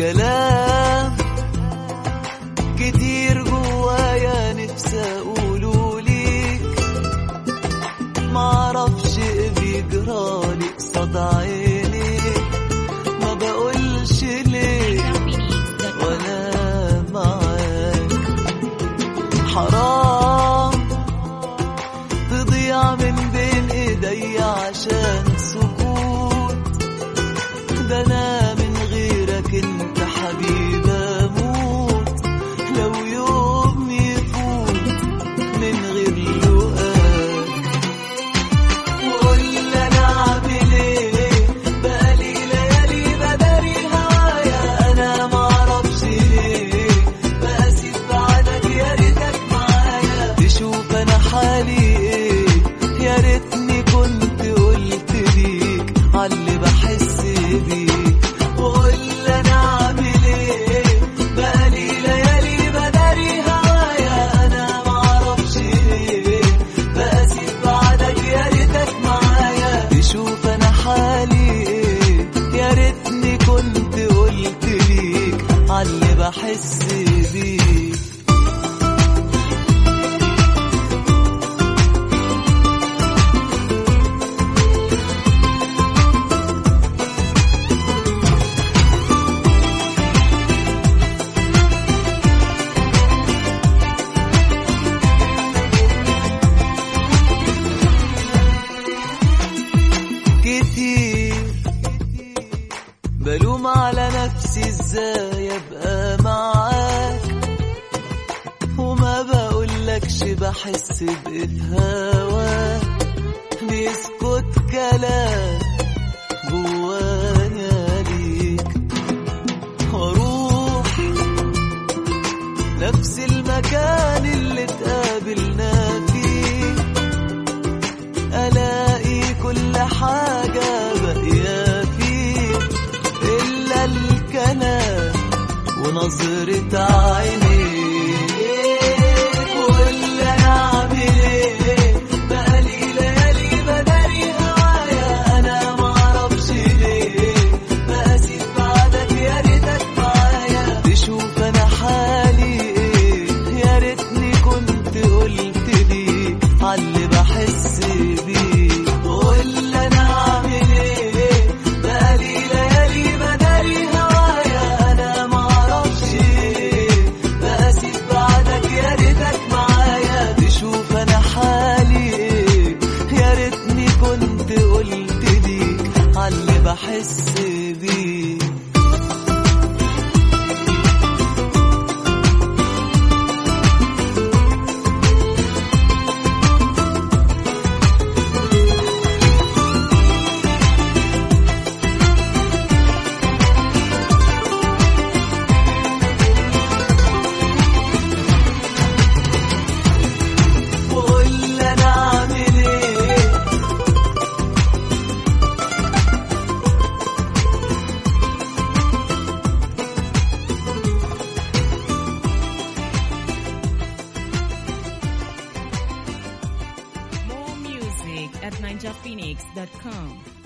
كلام كتير جوايا نفسي اقوله ليك معرفش ايه بيجرالي قصاد عينيك ما بقولش ليه وانا معاك حرام تضيع من بين ايدي عشان سكوت ده انا من غيرك انت حبيبي اموت لو يوم يفوت من غير لقاك وقول لي انا اعمل ايه بقالي ليالي بداري هوايا انا معرفش ليه بقاسي بعدك يا ريتك معايا تشوف انا حالي ايه يا ريتني كنت قلت ليك عاللي بحس بيه وقول لي انا اعمل ايه بقالي ليالي بداري هوايا انا معرفش ليه بقاسي بعدك يا ريتك معايا تشوف انا حالي ايه يا ريتني كنت قلت ليك عاللي بحس بيه كتير بلوم على نفسي ازاي ابقى معاك وما بقولكش بحس بايه في هواك بيسكت كلام جوايا ليك واروح نفس المكان اللي اتقابلنا فيه ألاقي كل حاجة باقية فيه إلا الكلام ونظرة عينيك واللي أنا أعمل إيه بقالي ليالي بداري هوايا أنا معرفش ليه بقاسي بعدك يا ريتك معايا تشوف أنا حالي إيه يا ريتني كنت قلت لي عاللي بحس بيه واللي أنا أعمل إيه بقالي ليالي بداري هوايا أنا معرفش ليه بقاسي بعدك يا ريتك معايا تشوف أنا حالي إيه يا ريتني كنت قلت ليك عاللي بحس بيه وقول لي انا اعمل ايه More music at ninjaphoenix.com.